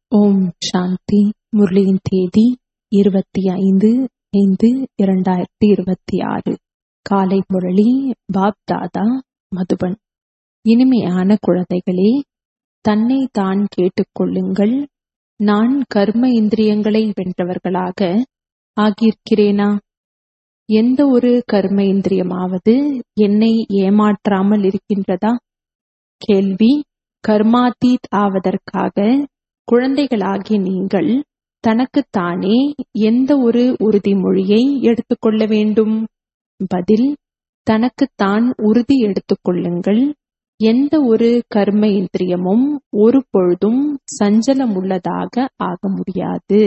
ஓம் சாந்தி முரளியின் தேதி இருபத்தி ஐந்து ஐந்து இரண்டாயிரத்தி இருபத்தி ஆறு காலை முரளி பாப் தாதா மதுபன் இனிமையான குழந்தைகளே தன்னை தான் கேட்டுக்கொள்ளுங்கள் நான் கர்ம இந்திரியங்களை வென்றவர்களாக ஆகியிருக்கிறேனா எந்த ஒரு கர்ம இந்திரியமாவது என்னை ஏமாற்றாமல் இருக்கின்றதா கேள்வி கர்மாத்தீத் ஆவதற்காக குழந்தைகளாகிய நீங்கள் தனக்குத்தானே எந்த ஒரு உறுதிமொழியை எடுத்துக்கொள்ள வேண்டும் பதில் தனக்குத்தான் உறுதி எடுத்துக்கொள்ளுங்கள் எந்த ஒரு கர்ம இந்திரியமும் ஒரு பொழுதும் சஞ்சலமுள்ளதாக ஆக முடியாது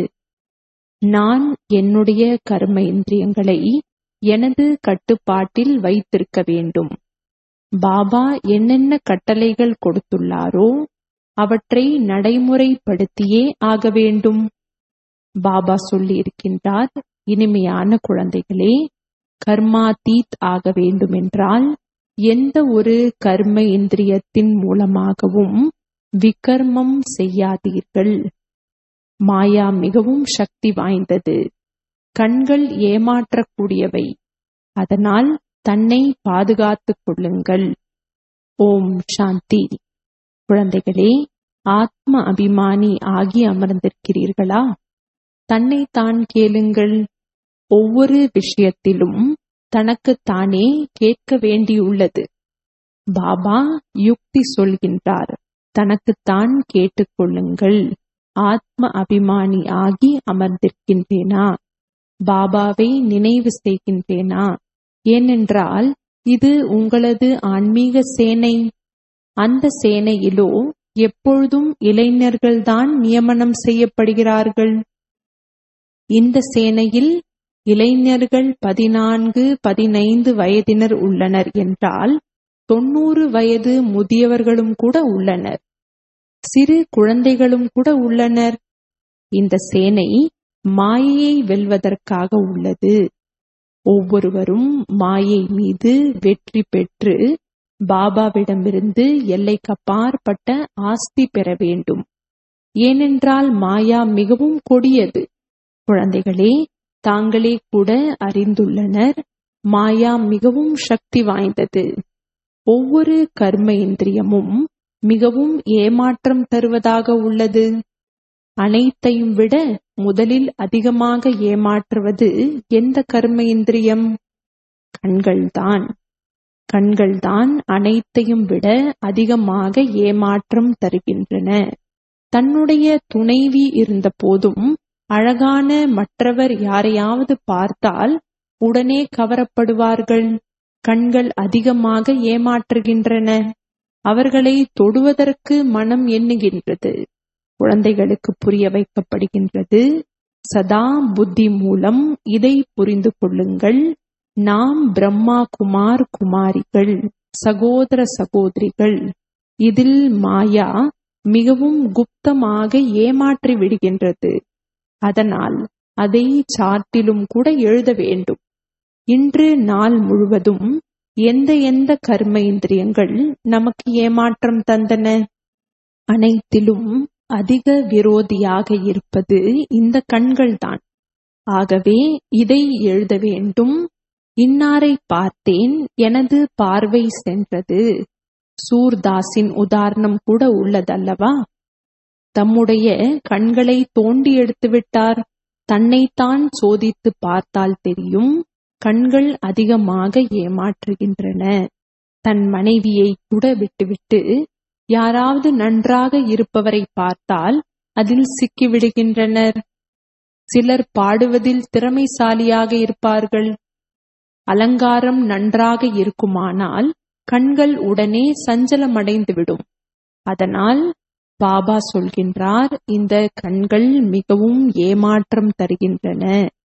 நான் என்னுடைய கர்ம இந்திரியங்களை எனது கட்டுப்பாட்டில் வைத்திருக்க வேண்டும் பாபா என்னென்ன கட்டளைகள் கொடுத்துள்ளாரோ அவற்றை நடைமுறைப்படுத்தியே ஆக வேண்டும் பாபா சொல்லி இருக்கின்றார் இனிமையான குழந்தைகளே கர்மாதீத் ஆக வேண்டுமென்றால் எந்த ஒரு கர்ம இந்திரியத்தின் மூலமாகவும் விகர்மம் செய்யாதீர்கள் மாயா மிகவும் சக்தி வாய்ந்தது கண்கள் ஏமாற்றக்கூடியவை அதனால் தன்னை பாதுகாத்துக் கொள்ளுங்கள் ஓம் சாந்தி குழந்தைகளே ஆத்ம அபிமானி ஆகி அமர்ந்திருக்கிறீர்களா தன்னைத்தான் கேளுங்கள் ஒவ்வொரு விஷயத்திலும் தனக்குத்தானே கேட்க வேண்டியுள்ளது பாபா யுக்தி சொல்கின்றார் தனக்குத்தான் கேட்டுக்கொள்ளுங்கள் ஆத்ம அபிமானி ஆகி அமர்ந்திருக்கின்றேனா பாபாவை நினைவு செய்கின்றேனா ஏனென்றால் இது உங்களது ஆன்மீக சேனை அந்த சேனையிலோ எப்பொழுதும் இளைஞர்கள்தான் நியமனம் செய்யப்படுகிறார்கள் இந்த சேனையில் இளைஞர்கள் பதினான்கு பதினைந்து வயதினர் உள்ளனர் என்றால் தொண்ணூறு வயது முதியவர்களும் கூட உள்ளனர் சிறு குழந்தைகளும் கூட உள்ளனர் இந்த சேனை மாயையை வெல்வதற்காக உள்ளது ஒவ்வொருவரும் மாயை மீது வெற்றி பெற்று பாபாவிடமிருந்து எல்லைக்கப்பாற்பட்ட ஆஸ்தி பெற வேண்டும் ஏனென்றால் மாயா மிகவும் கொடியது குழந்தைகளே தாங்களே கூட அறிந்துள்ளனர் மாயா மிகவும் சக்தி வாய்ந்தது ஒவ்வொரு கர்ம இந்திரியமும் மிகவும் ஏமாற்றம் தருவதாக உள்ளது அனைத்தையும் விட முதலில் அதிகமாக ஏமாற்றுவது எந்த கர்ம இந்திரியம் கண்கள்தான் கண்கள்தான் அனைத்தையும் விட அதிகமாக ஏமாற்றம் தருகின்றன தன்னுடைய துணைவி இருந்த போதும் அழகான மற்றவர் யாரையாவது பார்த்தால் உடனே கவரப்படுவார்கள் கண்கள் அதிகமாக ஏமாற்றுகின்றன அவர்களை தொடுவதற்கு மனம் எண்ணுகின்றது குழந்தைகளுக்கு புரிய வைக்கப்படுகின்றது சதா புத்தி மூலம் இதை புரிந்து கொள்ளுங்கள் நாம் பிரம்மா குமார் குமாரிகள் சகோதர சகோதரிகள் இதில் மாயா மிகவும் குப்தமாக ஏமாற்றி விடுகின்றது அதனால் அதை சாட்டிலும் கூட எழுத வேண்டும் இன்று நாள் முழுவதும் எந்த எந்த கர்ம இந்திரியங்கள் நமக்கு ஏமாற்றம் தந்தன அனைத்திலும் அதிக விரோதியாக இருப்பது இந்த கண்கள்தான் ஆகவே இதை எழுத வேண்டும் இன்னாரை பார்த்தேன் எனது பார்வை சென்றது சூர்தாஸின் உதாரணம் கூட உள்ளதல்லவா தம்முடைய கண்களை தோண்டி எடுத்து விட்டார் தன்னைத்தான் சோதித்து பார்த்தால் தெரியும் கண்கள் அதிகமாக ஏமாற்றுகின்றன தன் மனைவியை கூட விட்டுவிட்டு யாராவது நன்றாக இருப்பவரை பார்த்தால் அதில் சிக்கிவிடுகின்றனர் சிலர் பாடுவதில் திறமைசாலியாக இருப்பார்கள் அலங்காரம் நன்றாக இருக்குமானால் கண்கள் உடனே சஞ்சலமடைந்துவிடும் அதனால் பாபா சொல்கின்றார் இந்த கண்கள் மிகவும் ஏமாற்றம் தருகின்றன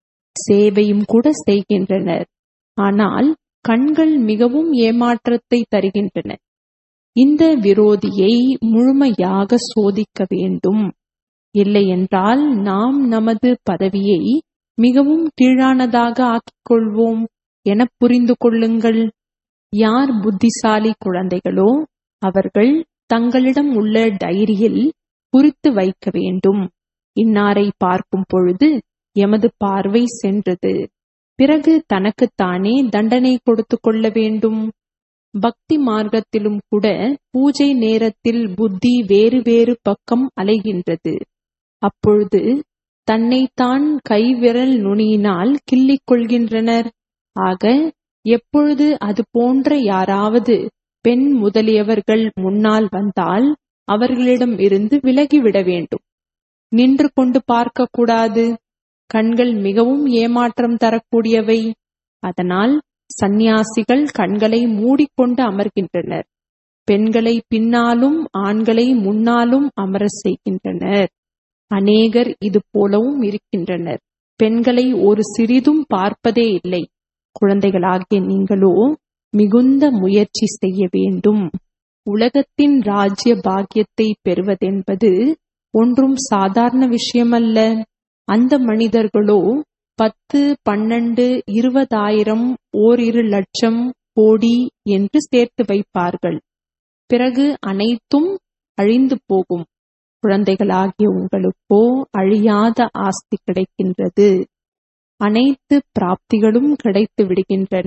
சேவையும் கூட செய்கின்றனர் ஆனால் கண்கள் மிகவும் ஏமாற்றத்தை தருகின்றன இந்த விரோதியை முழுமையாக சோதிக்க வேண்டும் இல்லையென்றால் நாம் நமது பதவியை மிகவும் கீழானதாக ஆக்கிக் கொள்வோம் என புரிந்து கொள்ளுங்கள் யார் புத்திசாலி குழந்தைகளோ அவர்கள் தங்களிடம் உள்ள டைரியில் குறித்து வைக்க வேண்டும் இன்னாரை பார்க்கும் பொழுது எமது பார்வை சென்றது பிறகு தனக்குத்தானே தண்டனை கொடுத்து கொள்ள வேண்டும் பக்தி மார்க்கத்திலும் கூட பூஜை நேரத்தில் புத்தி வேறு வேறு பக்கம் அலைகின்றது அப்பொழுது தன்னைத்தான் கைவிரல் நுனியினால் கிள்ளிக் கொள்கின்றனர் ஆக எப்பொழுது அது போன்ற யாராவது பெண் முதலியவர்கள் முன்னால் வந்தால் அவர்களிடம் இருந்து விலகிவிட வேண்டும் நின்று கொண்டு பார்க்க கூடாது கண்கள் மிகவும் ஏமாற்றம் தரக்கூடியவை அதனால் சந்நியாசிகள் கண்களை மூடிக்கொண்டு அமர்கின்றனர் பெண்களை பின்னாலும் ஆண்களை முன்னாலும் அமர செய்கின்றனர் அநேகர் இது போலவும் இருக்கின்றனர் பெண்களை ஒரு சிறிதும் பார்ப்பதே இல்லை குழந்தைகளாகிய நீங்களோ மிகுந்த முயற்சி செய்ய வேண்டும் உலகத்தின் ராஜ்ய பாக்கியத்தை பெறுவதென்பது ஒன்றும் சாதாரண விஷயமல்ல அந்த மனிதர்களோ பத்து பன்னெண்டு இருபதாயிரம் ஓரிரு லட்சம் கோடி என்று சேர்த்து வைப்பார்கள் பிறகு அனைத்தும் அழிந்து போகும் குழந்தைகளாகிய உங்களுக்கோ அழியாத ஆஸ்தி கிடைக்கின்றது அனைத்து பிராப்திகளும் கிடைத்து விடுகின்றன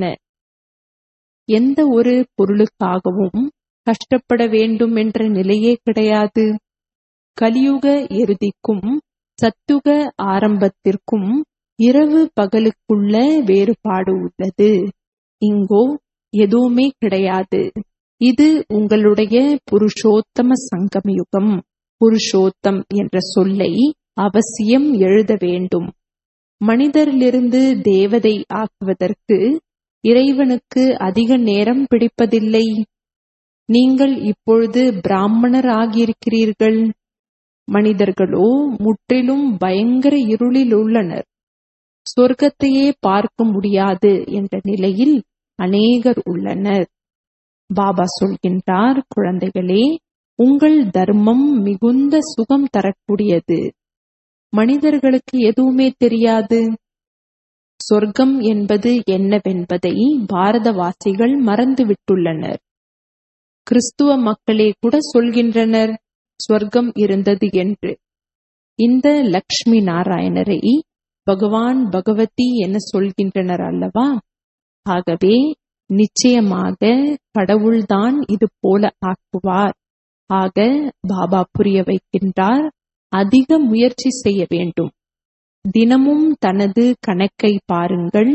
எந்த ஒரு பொருளுக்காகவும் கஷ்டப்பட வேண்டும் என்ற நிலையே கிடையாது கலியுக இறுதிக்கும் சத்துக ஆரம்பத்திற்கும் இரவு பகலுக்குள்ள வேறுபாடு உள்ளது இங்கோ எதுவுமே கிடையாது இது உங்களுடைய புருஷோத்தம சங்கமயுகம் புருஷோத்தம் என்ற சொல்லை அவசியம் எழுத வேண்டும் மனிதரிலிருந்து தேவதை ஆக்குவதற்கு இறைவனுக்கு அதிக நேரம் பிடிப்பதில்லை நீங்கள் இப்பொழுது பிராமணர் ஆகியிருக்கிறீர்கள் மனிதர்களோ முற்றிலும் பயங்கர இருளில் உள்ளனர் சொர்க்கத்தையே பார்க்க முடியாது என்ற நிலையில் அநேகர் உள்ளனர் பாபா சொல்கின்றார் குழந்தைகளே உங்கள் தர்மம் மிகுந்த சுகம் தரக்கூடியது மனிதர்களுக்கு எதுவுமே தெரியாது சொர்க்கம் என்பது என்னவென்பதை பாரதவாசிகள் மறந்துவிட்டுள்ளனர் கிறிஸ்துவ மக்களே கூட சொல்கின்றனர் சொர்க்கம் இருந்தது என்று இந்த லக்ஷ்மி நாராயணரை பகவான் பகவதி என சொல்கின்றனர் அல்லவா ஆகவே நிச்சயமாக கடவுள்தான் இது போல ஆக்குவார் ஆக பாபா புரிய வைக்கின்றார் அதிக முயற்சி செய்ய வேண்டும் தினமும் தனது கணக்கை பாருங்கள்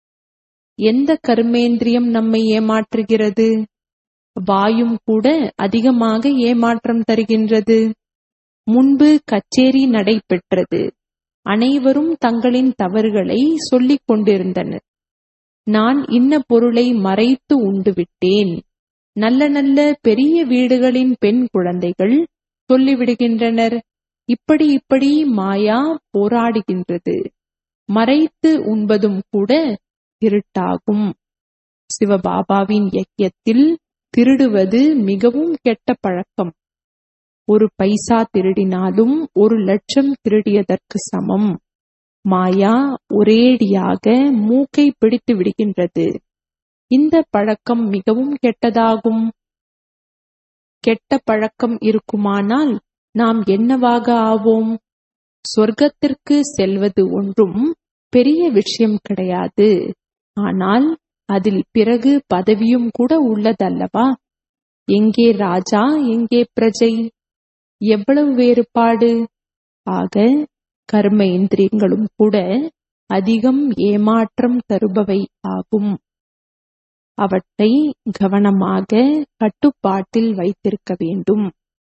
எந்த கர்மேந்திரியம் நம்மை ஏமாற்றுகிறது வாயும் கூட அதிகமாக ஏமாற்றம் தருகின்றது முன்பு கச்சேரி நடைபெற்றது அனைவரும் தங்களின் தவறுகளை சொல்லிக் கொண்டிருந்தனர் நான் இன்ன பொருளை மறைத்து உண்டு விட்டேன் நல்ல நல்ல பெரிய வீடுகளின் பெண் குழந்தைகள் சொல்லிவிடுகின்றனர் இப்படி இப்படி மாயா போராடுகின்றது மறைத்து உண்பதும் கூட திருட்டாகும் சிவபாபாவின் யக்கியத்தில் திருடுவது மிகவும் கெட்ட பழக்கம் ஒரு பைசா திருடினாலும் ஒரு லட்சம் திருடியதற்கு சமம் மாயா ஒரேடியாக மூக்கை பிடித்து விடுகின்றது இந்த பழக்கம் மிகவும் கெட்டதாகும் கெட்ட பழக்கம் இருக்குமானால் நாம் என்னவாக ஆவோம் சொர்க்கத்திற்கு செல்வது ஒன்றும் பெரிய விஷயம் கிடையாது ஆனால் அதில் பிறகு பதவியும் கூட உள்ளதல்லவா எங்கே ராஜா எங்கே பிரஜை எவ்வளவு வேறுபாடு ஆக கர்ம இந்திரியங்களும் கூட அதிகம் ஏமாற்றம் தருபவை ஆகும் அவற்றை கவனமாக கட்டுப்பாட்டில் வைத்திருக்க வேண்டும்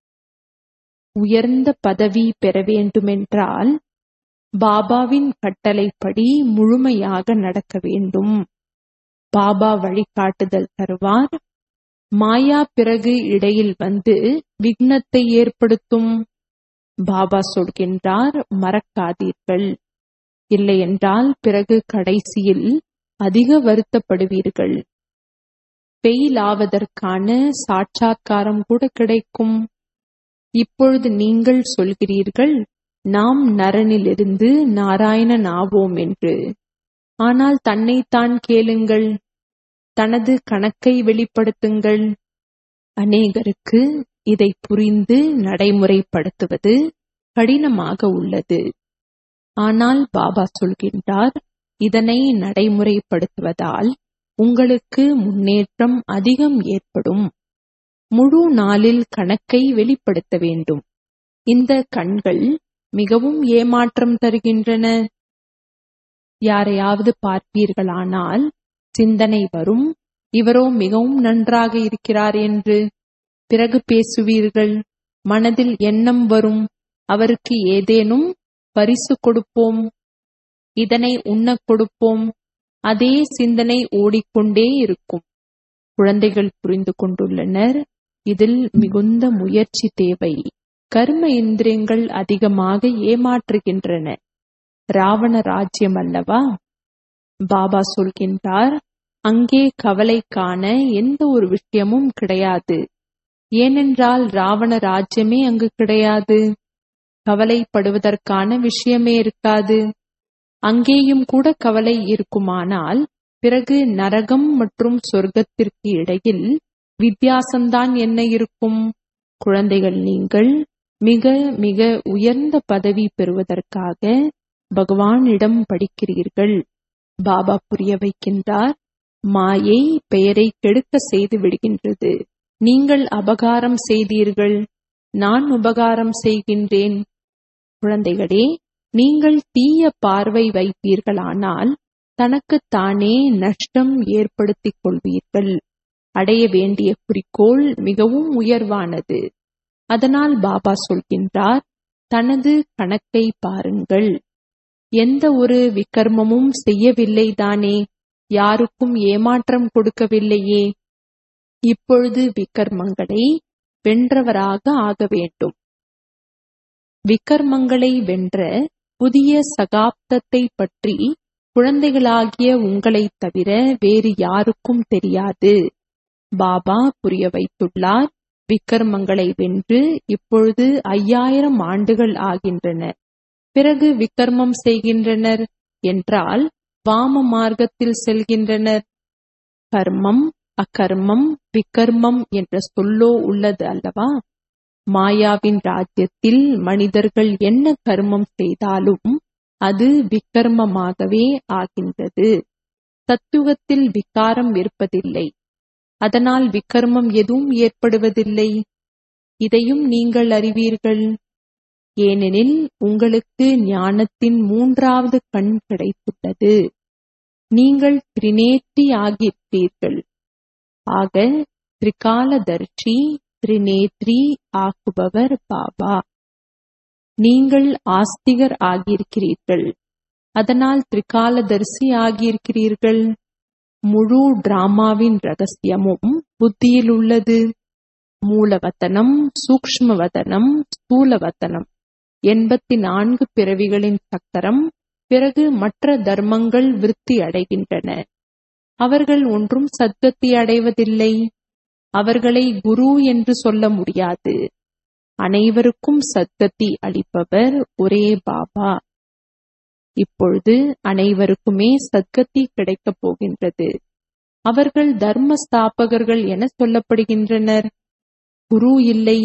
உயர்ந்த பதவி பெற வேண்டுமென்றால் பாபாவின் கட்டளைப்படி முழுமையாக நடக்க வேண்டும் பாபா வழிகாட்டுதல் தருவார் மாயா பிறகு இடையில் வந்து விக்னத்தை ஏற்படுத்தும் பாபா சொல்கின்றார் மறக்காதீர்கள் இல்லையென்றால் பிறகு கடைசியில் அதிக வருத்தப்படுவீர்கள் ஃபெயில் ஆவதற்கான சாட்சாத்காரம் கூட கிடைக்கும் இப்பொழுது நீங்கள் சொல்கிறீர்கள் நாம் நரனிலிருந்து நாராயணன் ஆவோம் என்று ஆனால் தன்னைத்தான் கேளுங்கள் தனது கணக்கை வெளிப்படுத்துங்கள் அநேகருக்கு இதை புரிந்து நடைமுறைப்படுத்துவது கடினமாக உள்ளது ஆனால் பாபா சொல்கின்றார் இதனை நடைமுறைப்படுத்துவதால் உங்களுக்கு முன்னேற்றம் அதிகம் ஏற்படும் முழு நாளில் கணக்கை வெளிப்படுத்த வேண்டும் இந்த கண்கள் மிகவும் ஏமாற்றம் தருகின்றன யாரையாவது பார்ப்பீர்களானால் சிந்தனை வரும் இவரோ மிகவும் நன்றாக இருக்கிறார் என்று பிறகு பேசுவீர்கள் மனதில் எண்ணம் வரும் அவருக்கு ஏதேனும் பரிசு கொடுப்போம் இதனை உண்ணக் கொடுப்போம் அதே சிந்தனை ஓடிக்கொண்டே இருக்கும் குழந்தைகள் புரிந்து கொண்டுள்ளனர் இதில் மிகுந்த முயற்சி தேவை கர்ம இந்திரியங்கள் அதிகமாக ஏமாற்றுகின்றன ராவண ராஜ்யம் அல்லவா பாபா சொல்கின்றார் அங்கே கவலை காண எந்த ஒரு விஷயமும் கிடையாது ஏனென்றால் ராவண ராஜ்யமே அங்கு கிடையாது கவலைப்படுவதற்கான விஷயமே இருக்காது அங்கேயும் கூட கவலை இருக்குமானால் பிறகு நரகம் மற்றும் சொர்க்கத்திற்கு இடையில் வித்தியாசம்தான் என்ன இருக்கும் குழந்தைகள் நீங்கள் மிக மிக உயர்ந்த பதவி பெறுவதற்காக பகவானிடம் படிக்கிறீர்கள் பாபா புரிய வைக்கின்றார் மாயை பெயரை கெடுக்க செய்து விடுகின்றது நீங்கள் அபகாரம் செய்தீர்கள் நான் உபகாரம் செய்கின்றேன் குழந்தைகளே நீங்கள் தீய பார்வை வைப்பீர்களானால் தனக்குத்தானே நஷ்டம் ஏற்படுத்திக் கொள்வீர்கள் அடைய வேண்டிய குறிக்கோள் மிகவும் உயர்வானது அதனால் பாபா சொல்கின்றார் தனது கணக்கை பாருங்கள் எந்த ஒரு விக்கர்மமும் செய்யவில்லை தானே யாருக்கும் ஏமாற்றம் கொடுக்கவில்லையே இப்பொழுது விக்கர்மங்களை வென்றவராக ஆக வேண்டும் விக்கர்மங்களை வென்ற புதிய சகாப்தத்தை பற்றி குழந்தைகளாகிய உங்களைத் தவிர வேறு யாருக்கும் தெரியாது பாபா புரிய வைத்துள்ளார் விக்கர்மங்களை வென்று இப்பொழுது ஐயாயிரம் ஆண்டுகள் ஆகின்றன பிறகு விக்கர்மம் செய்கின்றனர் என்றால் வாம மார்க்கத்தில் செல்கின்றனர் கர்மம் அகர்மம் விக்கர்மம் என்ற சொல்லோ உள்ளது அல்லவா மாயாவின் ராஜ்யத்தில் மனிதர்கள் என்ன கர்மம் செய்தாலும் அது விக்கர்மமாகவே ஆகின்றது சத்துவத்தில் விக்காரம் இருப்பதில்லை அதனால் விக்கர்மம் எதுவும் ஏற்படுவதில்லை இதையும் நீங்கள் அறிவீர்கள் ஏனெனில் உங்களுக்கு ஞானத்தின் மூன்றாவது கண் கிடைத்துள்ளது நீங்கள் திரிநேற்றி ஆகியிருப்பீர்கள் ஆக திரிகாலதர்ஷி திரிநேத்ரி ஆக்குபவர் பாபா நீங்கள் ஆஸ்திகர் ஆகியிருக்கிறீர்கள் அதனால் திரிகாலதரிசி ஆகியிருக்கிறீர்கள் முழு டிராமாவின் ரகசியமும் புத்தியில் உள்ளது மூலவத்தனம் சூக்ஷ்மவதனம் ஸ்தூலவத்தனம் எண்பத்தி நான்கு பிறவிகளின் சக்கரம் பிறகு மற்ற தர்மங்கள் விருத்தி அடைகின்றன அவர்கள் ஒன்றும் சத்கத்தி அடைவதில்லை அவர்களை குரு என்று சொல்ல முடியாது அனைவருக்கும் சத்கத்தி அளிப்பவர் ஒரே பாபா இப்பொழுது அனைவருக்குமே சத்கத்தி கிடைக்கப் போகின்றது அவர்கள் தர்ம ஸ்தாபகர்கள் என சொல்லப்படுகின்றனர் குரு இல்லை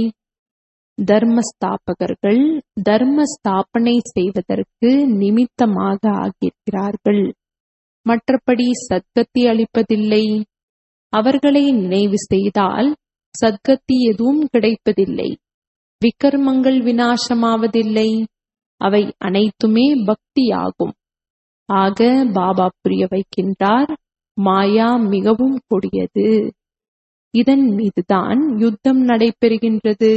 தர்ம ஸ்தாபகர்கள் தர்ம ஸ்தாபனை செய்வதற்கு நிமித்தமாக ஆகியிருக்கிறார்கள் மற்றபடி சத்கத்தி அளிப்பதில்லை அவர்களை நினைவு செய்தால் சத்கத்தி எதுவும் கிடைப்பதில்லை விக்கர்மங்கள் வினாசமாவதில்லை அவை அனைத்துமே பக்தியாகும் ஆக பாபா புரிய வைக்கின்றார் மாயா மிகவும் கொடியது இதன் மீதுதான் யுத்தம் நடைபெறுகின்றது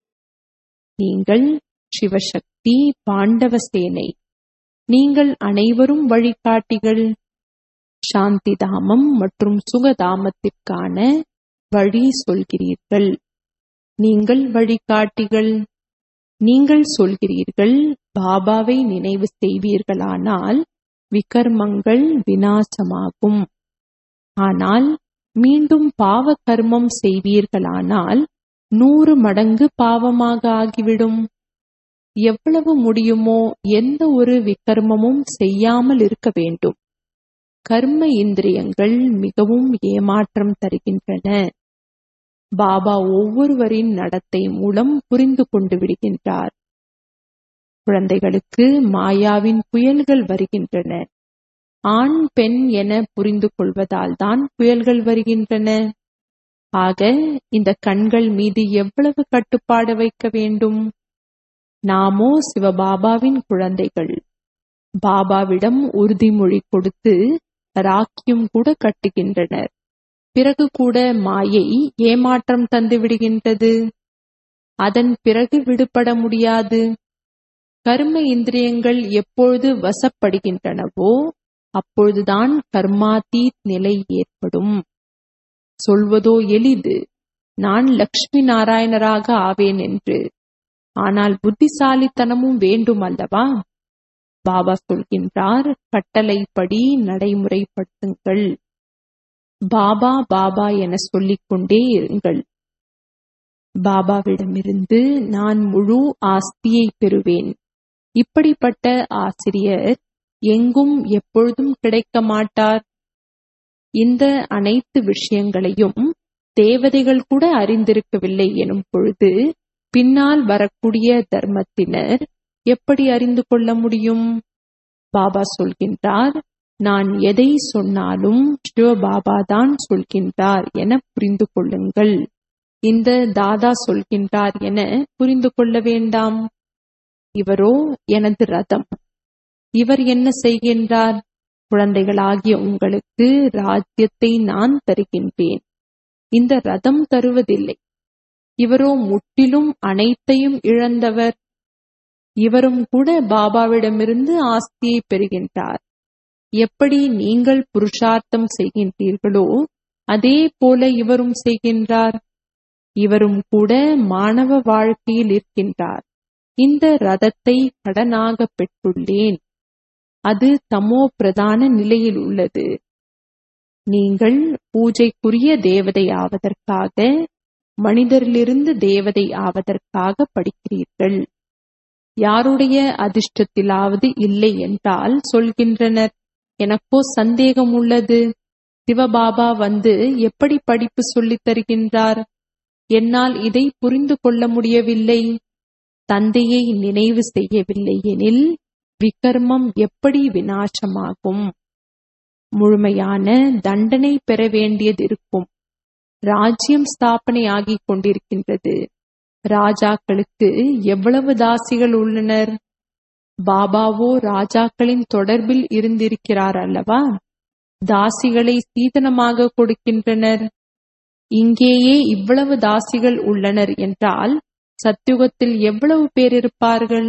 நீங்கள் சிவசக்தி பாண்டவ சேனை நீங்கள் அனைவரும் வழிகாட்டிகள் சாந்திதாமம் மற்றும் சுகதாமத்திற்கான வழி சொல்கிறீர்கள் நீங்கள் வழிகாட்டிகள் நீங்கள் சொல்கிறீர்கள் பாபாவை நினைவு செய்வீர்களானால் விகர்மங்கள் வினாசமாகும் ஆனால் மீண்டும் பாவ கர்மம் செய்வீர்களானால் நூறு மடங்கு பாவமாக ஆகிவிடும் எவ்வளவு முடியுமோ எந்த ஒரு விகர்மமும் செய்யாமல் இருக்க வேண்டும் கர்ம இந்திரியங்கள் மிகவும் ஏமாற்றம் தருகின்றன பாபா ஒவ்வொருவரின் நடத்தை மூலம் புரிந்து கொண்டு விடுகின்றார் குழந்தைகளுக்கு மாயாவின் புயல்கள் வருகின்றன ஆண் பெண் என புரிந்து கொள்வதால் தான் புயல்கள் வருகின்றன ஆக இந்த கண்கள் மீது எவ்வளவு கட்டுப்பாடு வைக்க வேண்டும் நாமோ சிவபாபாவின் குழந்தைகள் பாபாவிடம் உறுதிமொழி கொடுத்து ராக்கியம் கூட கட்டுகின்றனர் பிறகு கூட மாயை ஏமாற்றம் தந்து விடுகின்றது அதன் பிறகு விடுபட முடியாது கர்ம இந்திரியங்கள் எப்பொழுது வசப்படுகின்றனவோ அப்பொழுதுதான் கர்மாதீத் நிலை ஏற்படும் சொல்வதோ எளிது நான் லக்ஷ்மி நாராயணராக ஆவேன் என்று ஆனால் புத்திசாலித்தனமும் வேண்டும் அல்லவா பாபா சொல்கின்றார் கட்டளைப்படி நடைமுறைப்படுத்துங்கள் பாபா பாபா என சொல்லிக் கொண்டே இருங்கள் பாபாவிடமிருந்து நான் முழு ஆஸ்தியை பெறுவேன் இப்படிப்பட்ட ஆசிரியர் எங்கும் எப்பொழுதும் கிடைக்க மாட்டார் இந்த அனைத்து விஷயங்களையும் தேவதைகள் கூட அறிந்திருக்கவில்லை எனும் பொழுது பின்னால் வரக்கூடிய தர்மத்தினர் எப்படி அறிந்து கொள்ள முடியும் பாபா சொல்கின்றார் நான் எதை சொன்னாலும் சிவபாபா தான் சொல்கின்றார் என புரிந்து கொள்ளுங்கள் இந்த தாதா சொல்கின்றார் என புரிந்து கொள்ள வேண்டாம் இவரோ எனது ரதம் இவர் என்ன செய்கின்றார் குழந்தைகளாகிய உங்களுக்கு ராஜ்யத்தை நான் தருகின்றேன் இந்த ரதம் தருவதில்லை இவரோ முற்றிலும் அனைத்தையும் இழந்தவர் இவரும் கூட பாபாவிடமிருந்து ஆஸ்தியை பெறுகின்றார் எப்படி நீங்கள் புருஷார்த்தம் செய்கின்றீர்களோ அதே போல இவரும் செய்கின்றார் இவரும் கூட மாணவ வாழ்க்கையில் இருக்கின்றார் இந்த ரதத்தை கடனாக பெற்றுள்ளேன் அது தமோ பிரதான நிலையில் உள்ளது நீங்கள் பூஜைக்குரிய தேவதை ஆவதற்காக மனிதரிலிருந்து தேவதை ஆவதற்காக படிக்கிறீர்கள் யாருடைய அதிர்ஷ்டத்திலாவது இல்லை என்றால் சொல்கின்றனர் எனக்கோ சந்தேகம் உள்ளது சிவபாபா வந்து எப்படி படிப்பு சொல்லித் தருகின்றார் என்னால் இதை புரிந்து கொள்ள முடியவில்லை தந்தையை நினைவு செய்யவில்லை எனில் விகர்மம் எப்படி வினாசமாகும் முழுமையான தண்டனை பெற வேண்டியதிருக்கும் ராஜ்யம் ஸ்தாபனை ஆகிக் கொண்டிருக்கின்றது ராஜாக்களுக்கு எவ்வளவு தாசிகள் உள்ளனர் பாபாவோ ராஜாக்களின் தொடர்பில் இருந்திருக்கிறார் அல்லவா தாசிகளை சீதனமாக கொடுக்கின்றனர் இங்கேயே இவ்வளவு தாசிகள் உள்ளனர் என்றால் சத்யுகத்தில் எவ்வளவு பேர் இருப்பார்கள்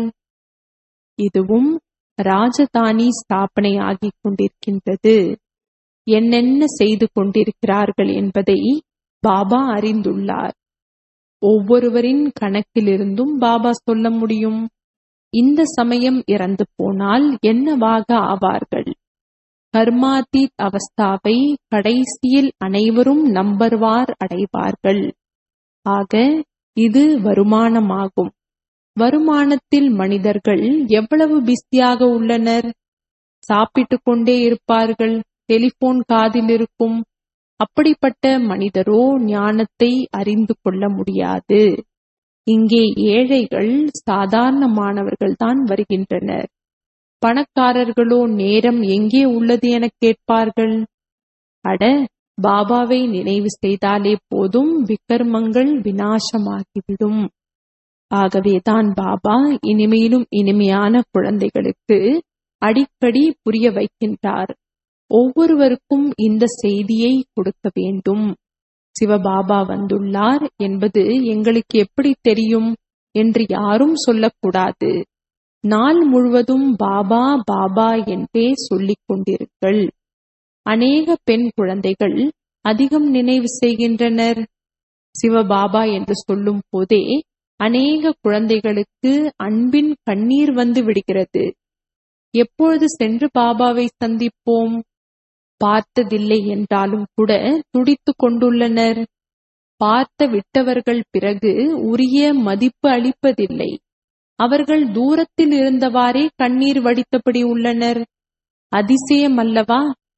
இதுவும் ராஜதானி ஸ்தாபனை ஆகிக் கொண்டிருக்கின்றது என்னென்ன செய்து கொண்டிருக்கிறார்கள் என்பதை பாபா அறிந்துள்ளார் ஒவ்வொருவரின் கணக்கிலிருந்தும் பாபா சொல்ல முடியும் இந்த சமயம் இறந்து போனால் என்னவாக ஆவார்கள் கர்மாதீத் அவஸ்தாவை கடைசியில் அனைவரும் நம்பர்வார் அடைவார்கள் ஆக இது வருமானமாகும் வருமானத்தில் மனிதர்கள் எவ்வளவு பிஸியாக உள்ளனர் சாப்பிட்டுக் கொண்டே இருப்பார்கள் டெலிபோன் காதில் இருக்கும் அப்படிப்பட்ட மனிதரோ ஞானத்தை அறிந்து கொள்ள முடியாது இங்கே ஏழைகள் சாதாரணமானவர்கள் தான் வருகின்றனர் பணக்காரர்களோ நேரம் எங்கே உள்ளது என கேட்பார்கள் அட பாபாவை நினைவு செய்தாலே போதும் விக்கர்மங்கள் வினாசமாகிவிடும் ஆகவேதான் பாபா இனிமையிலும் இனிமையான குழந்தைகளுக்கு அடிக்கடி புரிய வைக்கின்றார் ஒவ்வொருவருக்கும் இந்த செய்தியை கொடுக்க வேண்டும் சிவபாபா வந்துள்ளார் என்பது எங்களுக்கு எப்படி தெரியும் என்று யாரும் சொல்லக்கூடாது நாள் முழுவதும் பாபா பாபா என்றே சொல்லிக் கொண்டிருங்கள் அநேக பெண் குழந்தைகள் அதிகம் நினைவு செய்கின்றனர் சிவபாபா என்று சொல்லும் போதே அநேக குழந்தைகளுக்கு அன்பின் கண்ணீர் வந்து விடுகிறது எப்பொழுது சென்று பாபாவை சந்திப்போம் பார்த்ததில்லை என்றாலும் கூட துடித்துக் கொண்டுள்ளனர் பார்த்த விட்டவர்கள் பிறகு உரிய மதிப்பு அளிப்பதில்லை அவர்கள் தூரத்தில் இருந்தவாறே கண்ணீர் வடித்தபடி உள்ளனர் அதிசயம் அல்லவா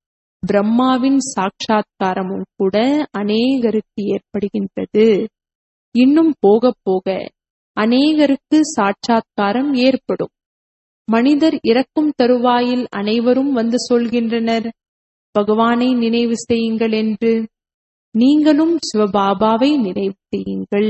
பிரம்மாவின் சாட்சாத்காரமும் கூட அநேகருக்கு ஏற்படுகின்றது இன்னும் போக போக அநேகருக்கு சாட்சாத்காரம் ஏற்படும் மனிதர் இறக்கும் தருவாயில் அனைவரும் வந்து சொல்கின்றனர் பகவானை நினைவு செய்யுங்கள் என்று நீங்களும் சிவபாபாவை நினைவு செய்யுங்கள்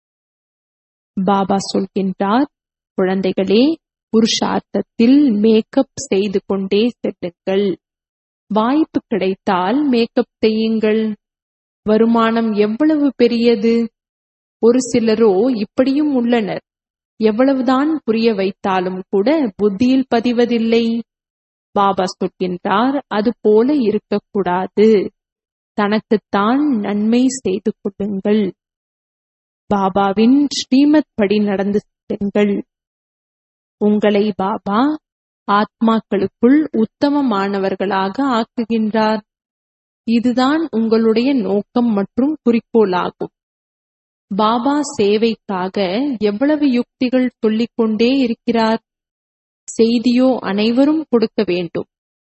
பாபா சொல்கின்றார் குழந்தைகளே புருஷார்த்தத்தில் மேக்கப் செய்து கொண்டே செல்லுங்கள் வாய்ப்பு கிடைத்தால் மேக்கப் செய்யுங்கள் வருமானம் எவ்வளவு பெரியது ஒரு சிலரோ இப்படியும் உள்ளனர் எவ்வளவுதான் புரிய வைத்தாலும் கூட புத்தியில் பதிவதில்லை பாபா சொல்கின்றார் அது போல இருக்கக்கூடாது தனக்குத்தான் நன்மை செய்து கொள்ளுங்கள் பாபாவின் ஸ்ரீமத் படி நடந்து செல்லுங்கள் உங்களை பாபா ஆத்மாக்களுக்குள் உத்தமமானவர்களாக ஆக்குகின்றார் இதுதான் உங்களுடைய நோக்கம் மற்றும் குறிக்கோளாகும் பாபா சேவைக்காக எவ்வளவு யுக்திகள் சொல்லிக் கொண்டே இருக்கிறார் செய்தியோ அனைவரும் கொடுக்க வேண்டும்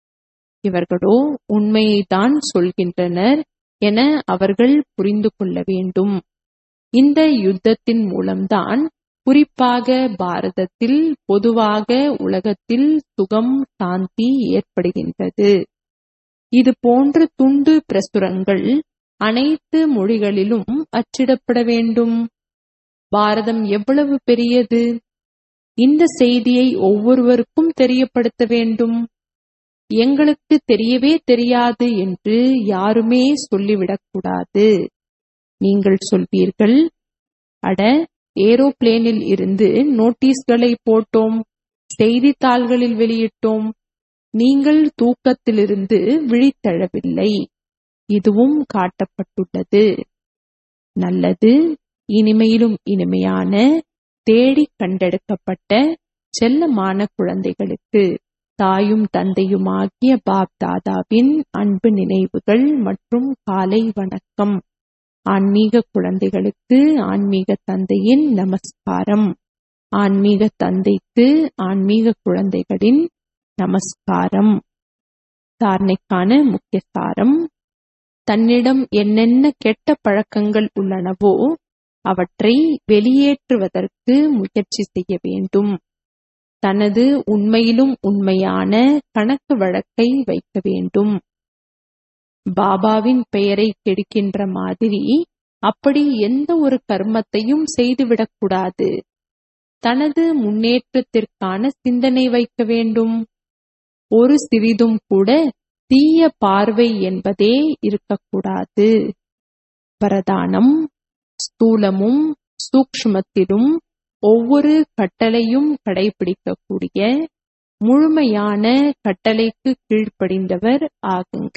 இவர்களோ உண்மையைத்தான் சொல்கின்றனர் என அவர்கள் புரிந்து கொள்ள வேண்டும் இந்த யுத்தத்தின் மூலம்தான் குறிப்பாக பாரதத்தில் பொதுவாக உலகத்தில் சுகம் சாந்தி ஏற்படுகின்றது இது போன்ற துண்டு பிரசுரங்கள் அனைத்து மொழிகளிலும் அச்சிடப்பட வேண்டும் பாரதம் எவ்வளவு பெரியது இந்த செய்தியை ஒவ்வொருவருக்கும் தெரியப்படுத்த வேண்டும் எங்களுக்கு தெரியவே தெரியாது என்று யாருமே சொல்லிவிடக்கூடாது நீங்கள் சொல்வீர்கள் அட ஏரோப்ளேனில் இருந்து நோட்டீஸ்களை போட்டோம் செய்தித்தாள்களில் வெளியிட்டோம் நீங்கள் தூக்கத்திலிருந்து விழித்தெழவில்லை இதுவும் காட்டப்பட்டுள்ளது நல்லது இனிமையிலும் இனிமையான தேடி கண்டெடுக்கப்பட்ட செல்லமான குழந்தைகளுக்கு தாயும் தந்தையுமாகிய பாப் தாதாவின் அன்பு நினைவுகள் மற்றும் காலை வணக்கம் ஆன்மீக குழந்தைகளுக்கு ஆன்மீக தந்தையின் நமஸ்காரம் ஆன்மீக தந்தைக்கு ஆன்மீக குழந்தைகளின் நமஸ்காரம் தாரணைக்கான முக்கிய சாரம் தன்னிடம் என்னென்ன கெட்ட பழக்கங்கள் உள்ளனவோ அவற்றை வெளியேற்றுவதற்கு முயற்சி செய்ய வேண்டும் தனது உண்மையிலும் உண்மையான கணக்கு வழக்கை வைக்க வேண்டும் பாபாவின் பெயரை கெடுக்கின்ற மாதிரி அப்படி எந்த ஒரு கர்மத்தையும் செய்துவிடக்கூடாது தனது முன்னேற்றத்திற்கான சிந்தனை வைக்க வேண்டும் ஒரு சிறிதும் கூட தீய பார்வை என்பதே இருக்கக்கூடாது பிரதானம் ஸ்தூலமும் சூக்ஷ்மத்திலும் ஒவ்வொரு கட்டளையும் கடைபிடிக்கக்கூடிய முழுமையான கட்டளைக்கு கீழ்ப்படிந்தவர் ஆகுங்க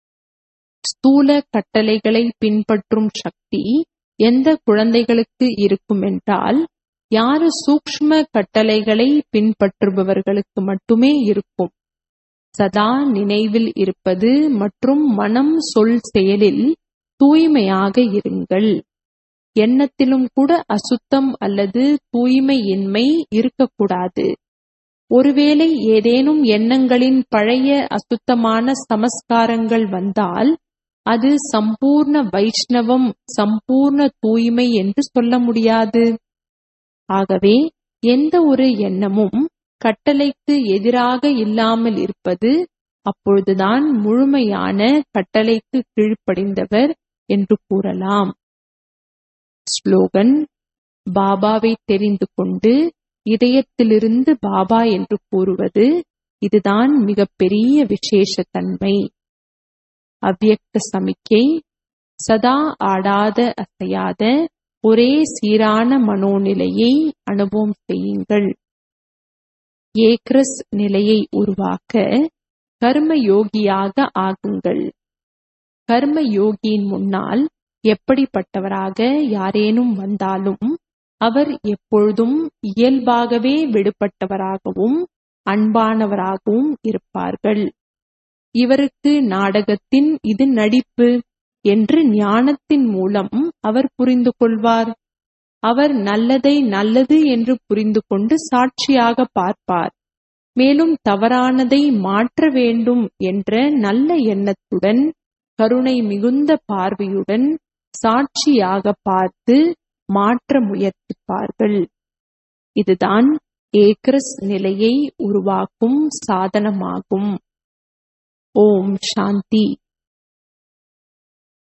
ஸ்தூல கட்டளைகளை பின்பற்றும் சக்தி எந்த குழந்தைகளுக்கு இருக்கும் என்றால் யாரு சூக்ஷ்ம கட்டளைகளை பின்பற்றுபவர்களுக்கு மட்டுமே இருக்கும் சதா நினைவில் இருப்பது மற்றும் மனம் சொல் செயலில் தூய்மையாக இருங்கள் எண்ணத்திலும் கூட அசுத்தம் அல்லது தூய்மையின்மை இருக்கக்கூடாது ஒருவேளை ஏதேனும் எண்ணங்களின் பழைய அசுத்தமான சமஸ்காரங்கள் வந்தால் அது சம்பூர்ண வைஷ்ணவம் சம்பூர்ண தூய்மை என்று சொல்ல முடியாது ஆகவே எந்த ஒரு எண்ணமும் கட்டளைக்கு எதிராக இல்லாமல் இருப்பது அப்பொழுதுதான் முழுமையான கட்டளைக்கு கீழ்ப்படிந்தவர் என்று கூறலாம் ஸ்லோகன் பாபாவை தெரிந்து கொண்டு இதயத்திலிருந்து பாபா என்று கூறுவது இதுதான் மிகப்பெரிய விசேஷ தன்மை அவ்யக்த சமிக்கை சதா ஆடாத அசையாத ஒரே சீரான மனோநிலையை அனுபவம் செய்யுங்கள் ஏக்ரஸ் நிலையை உருவாக்க கர்ம யோகியாக ஆகுங்கள் கர்ம யோகியின் முன்னால் எப்படிப்பட்டவராக யாரேனும் வந்தாலும் அவர் எப்பொழுதும் இயல்பாகவே விடுபட்டவராகவும் அன்பானவராகவும் இருப்பார்கள் இவருக்கு நாடகத்தின் இது நடிப்பு என்று ஞானத்தின் மூலம் அவர் புரிந்து கொள்வார் அவர் நல்லதை நல்லது என்று புரிந்து கொண்டு சாட்சியாக பார்ப்பார் மேலும் தவறானதை மாற்ற வேண்டும் என்ற நல்ல எண்ணத்துடன் கருணை மிகுந்த பார்வையுடன் சாட்சியாக பார்த்து மாற்ற முயற்சிப்பார்கள் இதுதான் ஏக்ரஸ் நிலையை உருவாக்கும் சாதனமாகும் ஓம் சாந்தி